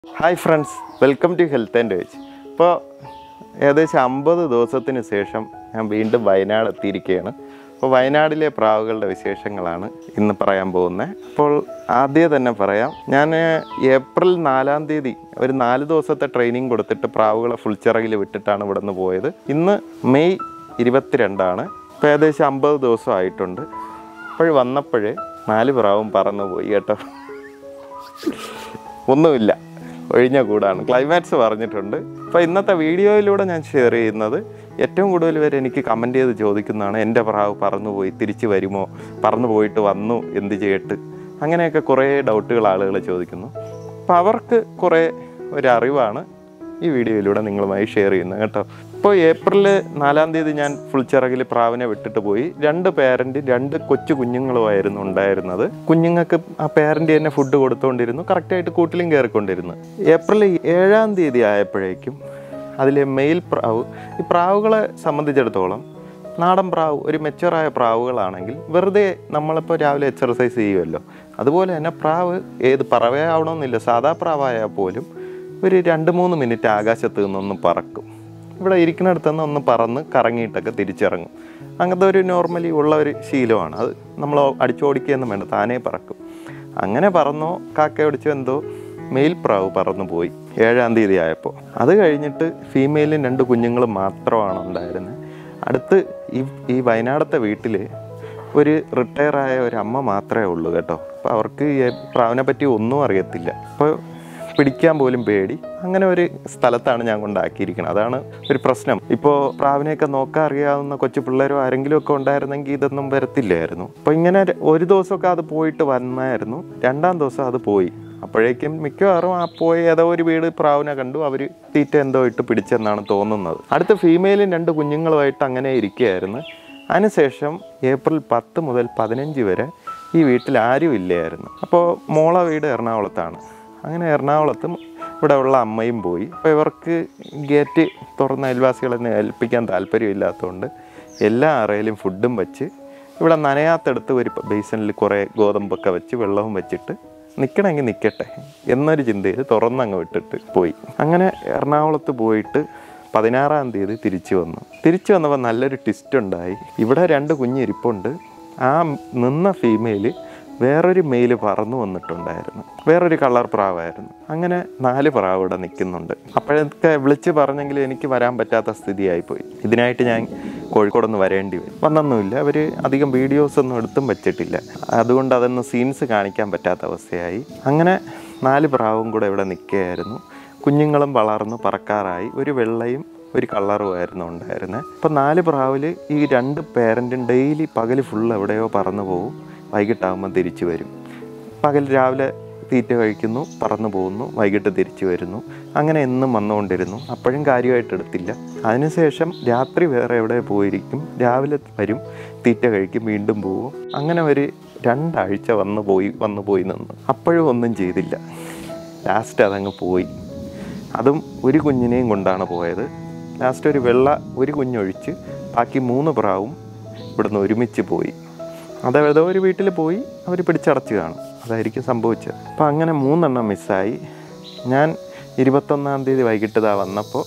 hi friends welcome to health and wage ഇപ്പോൾ ഏകദേശം അമ്പത് ദിവസത്തിന് ശേഷം ഞാൻ വീണ്ടും വയനാട് എത്തിയിരിക്കുകയാണ് അപ്പോൾ വയനാടിലെ പ്രാവുകളുടെ വിശേഷങ്ങളാണ് ഇന്ന് പറയാൻ പോകുന്നത് അപ്പോൾ ആദ്യം തന്നെ പറയാം ഞാൻ ഏപ്രിൽ നാലാം തീയതി ഒരു നാല് ദിവസത്തെ ട്രെയിനിങ് കൊടുത്തിട്ട് പ്രാവുകളെ ഫുൾ ചിറകിൽ വിട്ടിട്ടാണ് ഇവിടെ നിന്ന് പോയത് ഇന്ന് മെയ് ഇരുപത്തിരണ്ടാണ് ഇപ്പോൾ ഏകദേശം അമ്പത് ദിവസം ആയിട്ടുണ്ട് അപ്പോൾ വന്നപ്പോഴേ നാല് പ്രാവും പറന്നു പോയി കേട്ടോ ഒന്നുമില്ല ഒഴിഞ്ഞ കൂടാണ് ക്ലൈമാക്സ് പറഞ്ഞിട്ടുണ്ട് അപ്പോൾ ഇന്നത്തെ വീഡിയോയിലൂടെ ഞാൻ ഷെയർ ചെയ്യുന്നത് ഏറ്റവും കൂടുതൽ പേര് എനിക്ക് കമൻറ്റ് ചെയ്ത് ചോദിക്കുന്നതാണ് എൻ്റെ പ്രാവ് പറന്നുപോയി തിരിച്ചു വരുമോ പറന്നു പോയിട്ട് വന്നു എന്ത് ചെയ്യട്ട് അങ്ങനെയൊക്കെ കുറേ ഡൗട്ടുകൾ ആളുകൾ ചോദിക്കുന്നു അപ്പോൾ അവർക്ക് കുറേ ഒരു അറിവാണ് ഈ വീഡിയോയിലൂടെ നിങ്ങളുമായി ഷെയർ ചെയ്യുന്നത് കേട്ടോ ഇപ്പോൾ ഏപ്രിൽ നാലാം തീയതി ഞാൻ ഫുൾ ചിറകിൽ പ്രാവിനെ വിട്ടിട്ട് പോയി രണ്ട് പേരൻ്റ് രണ്ട് കൊച്ചു കുഞ്ഞുങ്ങളുമായിരുന്നു ഉണ്ടായിരുന്നത് കുഞ്ഞുങ്ങൾക്ക് ആ പേരൻ്റ് തന്നെ ഫുഡ് കൊടുത്തുകൊണ്ടിരുന്നു കറക്റ്റായിട്ട് കൂട്ടിലും കയറിക്കൊണ്ടിരുന്നു ഏപ്രിൽ ഏഴാം തീയതി ആയപ്പോഴേക്കും അതിലെ മെയിൽ പ്രാവ് ഈ പ്രാവുകളെ സംബന്ധിച്ചിടത്തോളം നാടൻ പ്രാവ് ഒരു മെച്ചുവറായ പ്രാവുകളാണെങ്കിൽ വെറുതെ നമ്മളിപ്പോൾ രാവിലെ എക്സർസൈസ് ചെയ്യുമല്ലോ അതുപോലെ തന്നെ പ്രാവ് ഏത് പറവയാവണമെന്നില്ല സാധാ പ്രാവായാൽ പോലും ഒരു രണ്ട് മൂന്ന് മിനിറ്റ് ആകാശത്ത് നിന്നൊന്ന് പറക്കും ഇവിടെ ഇരിക്കുന്നിടത്ത് നിന്ന് ഒന്ന് പറന്ന് കറങ്ങിയിട്ടൊക്കെ തിരിച്ചിറങ്ങും അങ്ങനത്തെ ഒരു നോർമലി ഉള്ള ഒരു ശീലമാണ് അത് നമ്മൾ അടിച്ചോടിക്കുകയൊന്നും വേണ്ട താനേ പറക്കും അങ്ങനെ പറന്നോ കാക്ക ഒടിച്ചോ എന്തോ മെയിൽ പ്രാവ് പറന്നു പോയി ഏഴാം തീയതി ആയപ്പോൾ അത് കഴിഞ്ഞിട്ട് ഫീമെയിലും രണ്ട് കുഞ്ഞുങ്ങളും മാത്രമാണ് ഉണ്ടായിരുന്നത് അടുത്ത് ഈ ഈ വയനാടത്തെ വീട്ടിൽ ഒരു റിട്ടയറായ ഒരു അമ്മ മാത്രമേ ഉള്ളൂ കേട്ടോ അപ്പോൾ അവർക്ക് ഈ പ്രാവിനെ പറ്റി ഒന്നും അറിയത്തില്ല അപ്പോൾ പിടിക്കാൻ പോലും പേടി അങ്ങനെ ഒരു സ്ഥലത്താണ് ഞാൻ കൊണ്ടാക്കിയിരിക്കുന്നത് അതാണ് ഒരു പ്രശ്നം ഇപ്പോൾ പ്രാവിനെയൊക്കെ നോക്കാൻ അറിയാവുന്ന കൊച്ചു പിള്ളേരോ ആരെങ്കിലും ഒക്കെ ഉണ്ടായിരുന്നെങ്കിൽ ഇതൊന്നും വരത്തില്ലായിരുന്നു അപ്പോൾ ഇങ്ങനെ ഒരു ദിവസമൊക്കെ അത് പോയിട്ട് വന്നായിരുന്നു രണ്ടാം ദിവസം അത് പോയി അപ്പോഴേക്കും മിക്കവാറും ആ പോയ ഏതോ ഒരു വീട് പ്രാവിനെ കണ്ടു അവർ തീറ്റ എന്തോ ഇട്ട് പിടിച്ചെന്നാണ് തോന്നുന്നത് അടുത്ത ഫീമെയിലും രണ്ട് കുഞ്ഞുങ്ങളുമായിട്ട് അങ്ങനെ ഇരിക്കുകയായിരുന്നു അതിനുശേഷം ഏപ്രിൽ പത്ത് മുതൽ പതിനഞ്ച് വരെ ഈ വീട്ടിൽ ആരും ഇല്ലായിരുന്നു അപ്പോൾ മോള വീട് എറണാകുളത്താണ് അങ്ങനെ എറണാകുളത്തും ഇവിടെ ഉള്ള അമ്മയും പോയി അപ്പോൾ ഇവർക്ക് ഗേറ്റ് തുറന്ന അയൽവാസികളെ ഏൽപ്പിക്കാൻ താല്പര്യമില്ലാത്തതുകൊണ്ട് എല്ലാ അറയിലും ഫുഡും വെച്ച് ഇവിടെ നനയാത്തടുത്ത് ഒരു ബേസണിൽ കുറേ ഗോതമ്പൊക്കെ വെച്ച് വെള്ളവും വെച്ചിട്ട് നിൽക്കണമെങ്കിൽ നിൽക്കട്ടെ എന്നൊരു ചിന്തയിൽ തുറന്നങ്ങ് വിട്ടിട്ട് പോയി അങ്ങനെ എറണാകുളത്ത് പോയിട്ട് പതിനാറാം തീയതി തിരിച്ചു വന്നു തിരിച്ചു വന്നപ്പോൾ നല്ലൊരു ട്വിസ്റ്റ് ഉണ്ടായി ഇവിടെ രണ്ട് കുഞ്ഞിരിപ്പുണ്ട് ആ നിന്ന ഫീമെയിൽ വേറൊരു മെയിൽ പറന്നു വന്നിട്ടുണ്ടായിരുന്നു വേറൊരു കളർ പ്രാവായിരുന്നു അങ്ങനെ നാല് പ്രാവ് ഇവിടെ നിൽക്കുന്നുണ്ട് അപ്പോഴൊക്കെ വിളിച്ച് പറഞ്ഞെങ്കിൽ എനിക്ക് വരാൻ പറ്റാത്ത സ്ഥിതിയായിപ്പോയി ഇതിനായിട്ട് ഞാൻ കോഴിക്കോടൊന്ന് വരേണ്ടി വരും വന്നൊന്നുമില്ല അവർ അധികം വീഡിയോസ് ഒന്നും എടുത്തും വെച്ചിട്ടില്ല അതുകൊണ്ട് അതൊന്നും സീൻസ് കാണിക്കാൻ പറ്റാത്ത അവസ്ഥയായി അങ്ങനെ നാല് പ്രാവും കൂടെ ഇവിടെ നിൽക്കുകയായിരുന്നു കുഞ്ഞുങ്ങളും വളർന്നു പറക്കാറായി ഒരു വെള്ളയും ഒരു കളറുമായിരുന്നു ഉണ്ടായിരുന്നത് അപ്പം നാല് പ്രാവിൽ ഈ രണ്ട് പേരൻറ്റും ഡെയിലി പകൽ ഫുൾ എവിടെയോ പറന്നു പോകും വൈകിട്ടാകുമ്പോൾ തിരിച്ചു വരും പകൽ രാവിലെ തീറ്റ കഴിക്കുന്നു പറന്നു പോകുന്നു വൈകിട്ട് തിരിച്ചു വരുന്നു അങ്ങനെ എന്നും വന്നുകൊണ്ടിരുന്നു അപ്പോഴും കാര്യമായിട്ട് എടുത്തില്ല അതിനുശേഷം രാത്രി വേറെ എവിടെ പോയിരിക്കും രാവിലെ വരും തീറ്റ കഴിക്കും വീണ്ടും പോകും അങ്ങനെ ഒരു രണ്ടാഴ്ച വന്നു പോയി വന്നു പോയി നിന്ന് അപ്പോഴും ഒന്നും ചെയ്തില്ല ലാസ്റ്റ് അതങ്ങ് പോയി അതും ഒരു കുഞ്ഞിനെയും കൊണ്ടാണ് പോയത് ലാസ്റ്റ് ഒരു വെള്ള ഒരു കുഞ്ഞൊഴിച്ച് ബാക്കി മൂന്ന് പ്രാവും ഇവിടുന്ന് ഒരുമിച്ച് പോയി അത് ഏതോ ഒരു വീട്ടിൽ പോയി അവർ പിടിച്ചടച്ച് കാണും അതായിരിക്കും സംഭവിച്ചത് അപ്പോൾ അങ്ങനെ മൂന്നെണ്ണം മിസ്സായി ഞാൻ ഇരുപത്തൊന്നാം തീയതി വൈകിട്ട് ഇതാ വന്നപ്പോൾ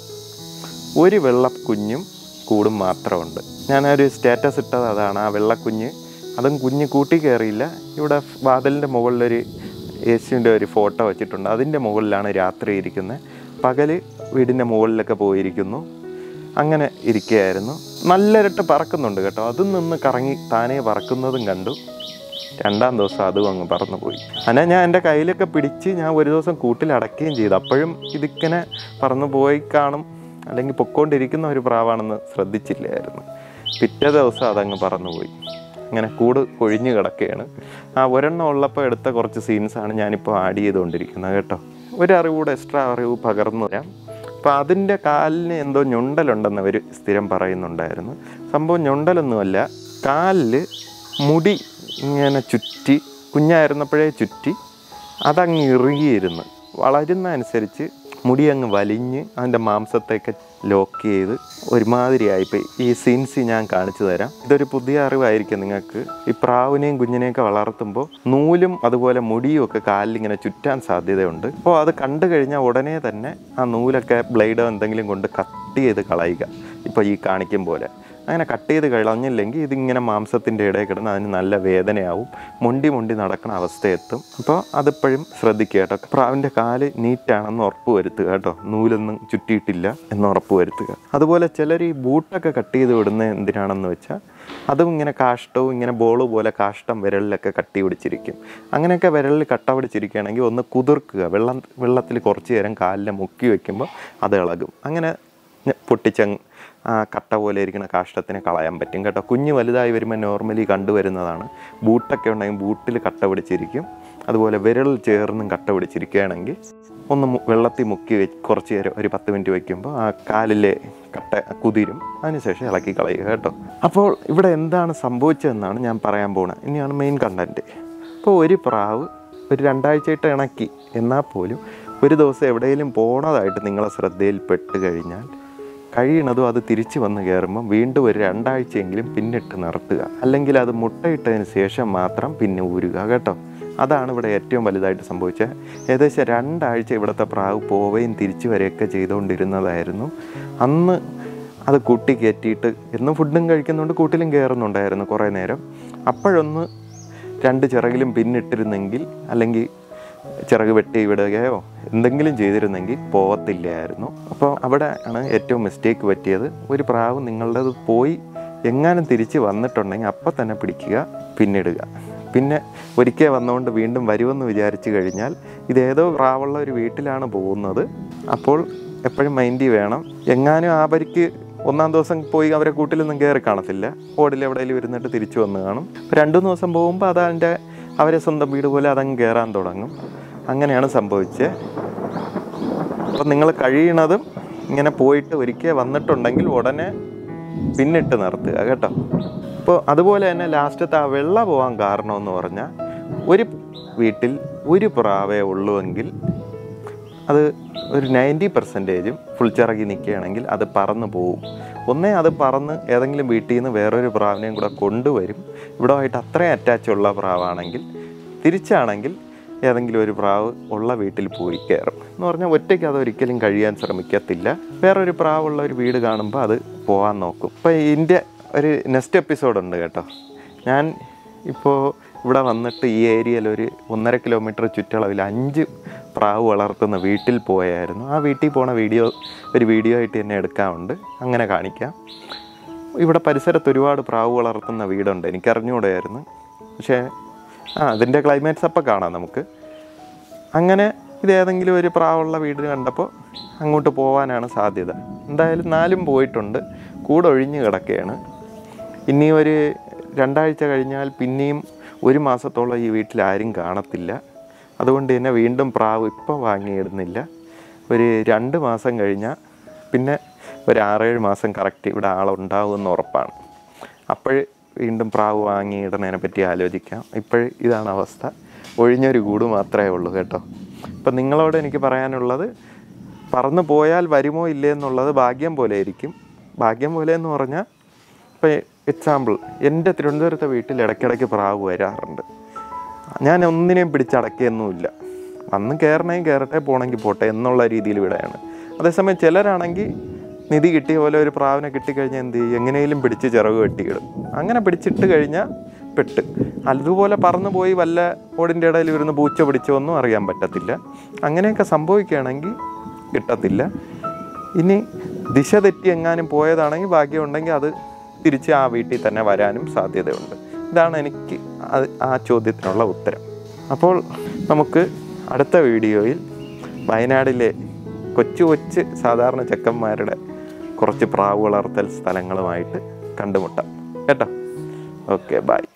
ഒരു വെള്ളക്കുഞ്ഞും കൂടും മാത്രമുണ്ട് ഞാനൊരു സ്റ്റാറ്റസ് ഇട്ടത് അതാണ് ആ വെള്ളക്കുഞ്ഞ് അതും കുഞ്ഞ് കൂട്ടി കയറിയില്ല ഇവിടെ വാതിലിൻ്റെ മുകളിലൊരു യേശുവിൻ്റെ ഒരു ഫോട്ടോ വെച്ചിട്ടുണ്ട് അതിൻ്റെ മുകളിലാണ് രാത്രി ഇരിക്കുന്നത് പകൽ വീടിൻ്റെ മുകളിലൊക്കെ പോയിരിക്കുന്നു അങ്ങനെ ഇരിക്കുകയായിരുന്നു നല്ലൊരിട്ട് പറക്കുന്നുണ്ട് കേട്ടോ അതിൽ നിന്ന് കറങ്ങി താനേ പറക്കുന്നതും കണ്ടു രണ്ടാം ദിവസം അതും അങ്ങ് പറന്നു പോയി അങ്ങനെ ഞാൻ എൻ്റെ കയ്യിലൊക്കെ പിടിച്ച് ഞാൻ ഒരു ദിവസം കൂട്ടിൽ അടയ്ക്കുകയും ചെയ്തു അപ്പോഴും ഇതിങ്ങനെ പറന്നു പോയി കാണും അല്ലെങ്കിൽ പൊക്കോണ്ടിരിക്കുന്ന ഒരു പ്രാവാണെന്ന് ശ്രദ്ധിച്ചില്ലായിരുന്നു പിറ്റേ ദിവസം അതങ്ങ് പറന്നുപോയി അങ്ങനെ കൂട് കൊഴിഞ്ഞു കിടക്കുകയാണ് ആ ഒരെണ്ണം ഉള്ളപ്പോൾ എടുത്ത കുറച്ച് സീൻസാണ് ഞാനിപ്പോൾ ആഡ് ചെയ്തുകൊണ്ടിരിക്കുന്നത് കേട്ടോ ഒരു അറിവ് കൂടെ എക്സ്ട്രാ അറിവ് പകർന്നു തരാം അപ്പോൾ അതിൻ്റെ കാലിന് എന്തോ ഞൊണ്ടലുണ്ടെന്ന് അവർ സ്ഥിരം പറയുന്നുണ്ടായിരുന്നു സംഭവം ഞൊണ്ടലൊന്നുമല്ല കാലിൽ മുടി ഇങ്ങനെ ചുറ്റി കുഞ്ഞായിരുന്നപ്പോഴേ ചുറ്റി അതങ്ങ് ഇറുകിയിരുന്ന് വളരുന്ന അനുസരിച്ച് മുടി അങ്ങ് വലിഞ്ഞ് അതിൻ്റെ മാംസത്തെയൊക്കെ ലോക്ക് ചെയ്ത് ഒരുമാതിരിയായിപ്പോയി ഈ സീൻസ് ഞാൻ കാണിച്ചു തരാം ഇതൊരു പുതിയ അറിവായിരിക്കും നിങ്ങൾക്ക് ഈ പ്രാവിനെയും കുഞ്ഞിനെയൊക്കെ വളർത്തുമ്പോൾ നൂലും അതുപോലെ മുടിയും ഒക്കെ കാലിലിങ്ങനെ ചുറ്റാൻ സാധ്യതയുണ്ട് അപ്പോൾ അത് കണ്ടു കഴിഞ്ഞാൽ ഉടനെ തന്നെ ആ നൂലൊക്കെ ബ്ലേഡോ എന്തെങ്കിലും കൊണ്ട് കട്ട് ചെയ്ത് കളയുക ഇപ്പോൾ ഈ കാണിക്കും പോലെ അങ്ങനെ കട്ട് ചെയ്ത് കളഞ്ഞില്ലെങ്കിൽ ഇതിങ്ങനെ മാംസത്തിൻ്റെ ഇടയിൽ കിടന്ന് അതിന് നല്ല വേദനയാവും മൊണ്ടി മൊണ്ടി നടക്കുന്ന അവസ്ഥയെത്തും അപ്പോൾ അതിപ്പോഴും ശ്രദ്ധിക്കുക കേട്ടോ പ്രാവിൻ്റെ കാല് നീറ്റാണെന്ന് ഉറപ്പ് വരുത്തുക കേട്ടോ നൂലൊന്നും ചുറ്റിയിട്ടില്ല എന്ന് ഉറപ്പ് വരുത്തുക അതുപോലെ ചിലർ ഈ ബൂട്ടൊക്കെ കട്ട് ചെയ്ത് വിടുന്നത് എന്തിനാണെന്ന് വെച്ചാൽ അതും ഇങ്ങനെ കാഷ്ടവും ഇങ്ങനെ ബോള് പോലെ കാഷ്ടം വിരലിലൊക്കെ കട്ടി പിടിച്ചിരിക്കും അങ്ങനെയൊക്കെ വിരലിൽ കട്ട പിടിച്ചിരിക്കുകയാണെങ്കിൽ ഒന്ന് കുതിർക്കുക വെള്ളം വെള്ളത്തിൽ കുറച്ച് നേരം കാലിൽ മുക്കി വെക്കുമ്പോൾ അത് ഇളകും അങ്ങനെ ഞ- പൊട്ടിച്ചങ് ആ കട്ട പോലെ ഇരിക്കുന്ന കാഷ്ടത്തിനെ കളയാൻ പറ്റും കേട്ടോ കുഞ്ഞ് വലുതായി വരുമ്പോൾ നോർമലി കണ്ടുവരുന്നതാണ് ബൂട്ടൊക്കെ ഉണ്ടെങ്കിൽ ബൂട്ടിൽ കട്ട പിടിച്ചിരിക്കും അതുപോലെ വിരൽ ചേർന്നും കട്ട പിടിച്ചിരിക്കുകയാണെങ്കിൽ ഒന്ന് മു- വെള്ളത്തിൽ മുക്കി വെച്ച് കുറച്ച് നേരം ഒരു പത്ത് മിനിറ്റ് വയ്ക്കുമ്പോൾ ആ കാലിലെ കട്ട കുതിരും അതിനുശേഷം ഇളക്കി കളയുക കേട്ടോ അപ്പോൾ ഇവിടെ എന്താണ് സംഭവിച്ചതെന്നാണ് ഞാൻ പറയാൻ പോകുന്നത് ഇനിയാണ് മെയിൻ കണ്ടൻറ്റ് ഇപ്പോൾ ഒരു പ്രാവ് ഒരു രണ്ടാഴ്ചയായിട്ട് ഇണക്കി എന്നാൽ പോലും ഒരു ദിവസം എവിടെയെങ്കിലും പോണതായിട്ട് നിങ്ങളെ ശ്രദ്ധയിൽപ്പെട്ട് കഴിഞ്ഞാൽ കഴിയണതും അത് തിരിച്ചു വന്ന് കയറുമ്പം വീണ്ടും ഒരു രണ്ടാഴ്ചയെങ്കിലും പിന്നിട്ട് നിർത്തുക അല്ലെങ്കിൽ അത് മുട്ടയിട്ടതിന് ശേഷം മാത്രം പിന്നെ ഊരുക കേട്ടോ അതാണ് ഇവിടെ ഏറ്റവും വലുതായിട്ട് സംഭവിച്ചത് ഏകദേശം രണ്ടാഴ്ച ഇവിടുത്തെ പ്രാവ് പോവുകയും തിരിച്ചു വരികയൊക്കെ ചെയ്തുകൊണ്ടിരുന്നതായിരുന്നു അന്ന് അത് കൂട്ടി കയറ്റിയിട്ട് എന്നും ഫുഡും കഴിക്കുന്നുണ്ട് കൂട്ടിലും കയറുന്നുണ്ടായിരുന്നു കുറേ നേരം അപ്പോഴൊന്ന് രണ്ട് ചിറകിലും പിന്നിട്ടിരുന്നെങ്കിൽ അല്ലെങ്കിൽ ചിറക് വെട്ടി വിടുകയോ എന്തെങ്കിലും ചെയ്തിരുന്നെങ്കിൽ പോവത്തില്ലായിരുന്നു അപ്പോൾ അവിടെ ആണ് ഏറ്റവും മിസ്റ്റേക്ക് പറ്റിയത് ഒരു പ്രാവ് നിങ്ങളുടേത് പോയി എങ്ങാനും തിരിച്ച് വന്നിട്ടുണ്ടെങ്കിൽ അപ്പം തന്നെ പിടിക്കുക പിന്നിടുക പിന്നെ ഒരിക്കൽ വന്നുകൊണ്ട് വീണ്ടും വരുമെന്ന് വിചാരിച്ചു കഴിഞ്ഞാൽ ഇതേതോ പ്രാവുള്ള ഒരു വീട്ടിലാണ് പോകുന്നത് അപ്പോൾ എപ്പോഴും മൈൻഡിൽ വേണം എങ്ങാനും ആ പരിക്ക് ഒന്നാം ദിവസം പോയി അവരെ കൂട്ടിലൊന്നും കയറി കാണത്തില്ല ഓടിൽ എവിടെയെങ്കിലും ഇരുന്നിട്ട് തിരിച്ചു വന്ന് കാണും രണ്ടു മൂന്ന് ദിവസം പോകുമ്പോൾ അത് അതിൻ്റെ അവരെ സ്വന്തം വീട് പോലെ അതങ്ങ് കയറാൻ തുടങ്ങും അങ്ങനെയാണ് സംഭവിച്ചത് അപ്പം നിങ്ങൾ കഴിയണതും ഇങ്ങനെ പോയിട്ട് ഒരിക്കൽ വന്നിട്ടുണ്ടെങ്കിൽ ഉടനെ പിന്നിട്ട് നിർത്തുക കേട്ടോ അപ്പോൾ അതുപോലെ തന്നെ ലാസ്റ്റത്തെ ആ വെള്ള പോകാൻ കാരണമെന്ന് പറഞ്ഞാൽ ഒരു വീട്ടിൽ ഒരു പ്രാവേ ഉള്ളുവെങ്കിൽ അത് ഒരു നയൻറ്റി പെർസെൻറ്റേജും ഫുൾ ചിറകി നിൽക്കുകയാണെങ്കിൽ അത് പറന്ന് പോവും ഒന്നേ അത് പറന്ന് ഏതെങ്കിലും വീട്ടിൽ നിന്ന് വേറൊരു പ്രാവിനെയും കൂടെ കൊണ്ടുവരും ഇവിടെ ആയിട്ട് അത്രയും അറ്റാച്ച് ഉള്ള പ്രാവാണെങ്കിൽ തിരിച്ചാണെങ്കിൽ ഏതെങ്കിലും ഒരു പ്രാവ് ഉള്ള വീട്ടിൽ പോയി കയറും എന്ന് പറഞ്ഞാൽ ഒറ്റയ്ക്ക് അത് ഒരിക്കലും കഴിയാൻ ശ്രമിക്കത്തില്ല വേറൊരു പ്രാവുള്ള ഒരു വീട് കാണുമ്പോൾ അത് പോകാൻ നോക്കും ഇപ്പോൾ ഇതിൻ്റെ ഒരു നെക്സ്റ്റ് എപ്പിസോഡ് ഉണ്ട് കേട്ടോ ഞാൻ ഇപ്പോൾ ഇവിടെ വന്നിട്ട് ഈ ഏരിയയിൽ ഒരു ഒന്നര കിലോമീറ്റർ ചുറ്റളവിൽ അഞ്ച് പ്രാവ് വളർത്തുന്ന വീട്ടിൽ പോയായിരുന്നു ആ വീട്ടിൽ പോണ വീഡിയോ ഒരു വീഡിയോ ആയിട്ട് തന്നെ എടുക്കാറുണ്ട് അങ്ങനെ കാണിക്കാം ഇവിടെ പരിസരത്ത് ഒരുപാട് പ്രാവ് വളർത്തുന്ന വീടുണ്ട് എനിക്ക് അറിഞ്ഞുകൂടായിരുന്നു പക്ഷേ ആ അതിൻ്റെ ക്ലൈമാറ്റ്സ് അപ്പം കാണാം നമുക്ക് അങ്ങനെ ഇത് ഏതെങ്കിലും ഒരു പ്രാവുള്ള വീട് കണ്ടപ്പോൾ അങ്ങോട്ട് പോകാനാണ് സാധ്യത എന്തായാലും നാലും പോയിട്ടുണ്ട് കൂടെ ഒഴിഞ്ഞു കിടക്കുകയാണ് ഇനി ഒരു രണ്ടാഴ്ച കഴിഞ്ഞാൽ പിന്നെയും ഒരു മാസത്തോളം ഈ വീട്ടിൽ ആരും കാണത്തില്ല അതുകൊണ്ട് തന്നെ വീണ്ടും പ്രാവ് ഇപ്പോൾ വാങ്ങിയിടുന്നില്ല ഒരു രണ്ട് മാസം കഴിഞ്ഞാൽ പിന്നെ ഒരു ആറേഴ് മാസം കറക്റ്റ് ഇവിടെ ആളുണ്ടാവുമെന്ന് ഉറപ്പാണ് അപ്പോൾ വീണ്ടും പ്രാവ് വാങ്ങിയിടുന്നതിനെ പറ്റി ആലോചിക്കാം ഇപ്പോഴ് ഇതാണ് അവസ്ഥ ഒഴിഞ്ഞൊരു കൂട് മാത്രമേ ഉള്ളൂ കേട്ടോ ഇപ്പം നിങ്ങളോട് എനിക്ക് പറയാനുള്ളത് പറന്നു പോയാൽ വരുമോ ഇല്ലേ എന്നുള്ളത് ഭാഗ്യം പോലെ ആയിരിക്കും ഭാഗ്യം പോലെ എന്ന് പറഞ്ഞാൽ ഇപ്പോൾ എക്സാമ്പിൾ എൻ്റെ തിരുവനന്തപുരത്തെ വീട്ടിൽ ഇടയ്ക്കിടയ്ക്ക് പ്രാവ് വരാറുണ്ട് ഞാൻ ഒന്നിനെയും പിടിച്ചടക്കിയൊന്നുമില്ല വന്ന് കയറണമെങ്കിൽ കയറട്ടെ പോകണമെങ്കിൽ പോട്ടെ എന്നുള്ള രീതിയിൽ വിടെയാണ് അതേസമയം ചിലരാണെങ്കിൽ നിധി കിട്ടിയ പോലെ ഒരു പ്രാവിനെ കിട്ടിക്കഴിഞ്ഞാൽ എന്ത് ചെയ്യും എങ്ങനെയും പിടിച്ച് ചിറക് വെട്ടിയിടും അങ്ങനെ പിടിച്ചിട്ട് കഴിഞ്ഞാൽ പെട്ട് അതുപോലെ പറന്നു പോയി വല്ല ഓടിൻ്റെ ഇടയിൽ വരുന്ന പൂച്ച പിടിച്ചോ ഒന്നും അറിയാൻ പറ്റത്തില്ല അങ്ങനെയൊക്കെ സംഭവിക്കുകയാണെങ്കിൽ കിട്ടത്തില്ല ഇനി ദിശ തെറ്റി എങ്ങാനും പോയതാണെങ്കിൽ ഭാഗ്യമുണ്ടെങ്കിൽ അത് തിരിച്ച് ആ വീട്ടിൽ തന്നെ വരാനും സാധ്യതയുണ്ട് ഇതാണ് എനിക്ക് അത് ആ ചോദ്യത്തിനുള്ള ഉത്തരം അപ്പോൾ നമുക്ക് അടുത്ത വീഡിയോയിൽ വയനാടിലെ കൊച്ചു കൊച്ചു സാധാരണ ചെക്കന്മാരുടെ കുറച്ച് പ്രാവ് വളർത്തൽ സ്ഥലങ്ങളുമായിട്ട് കണ്ടുമുട്ടാം കേട്ടോ ഓക്കെ ബൈ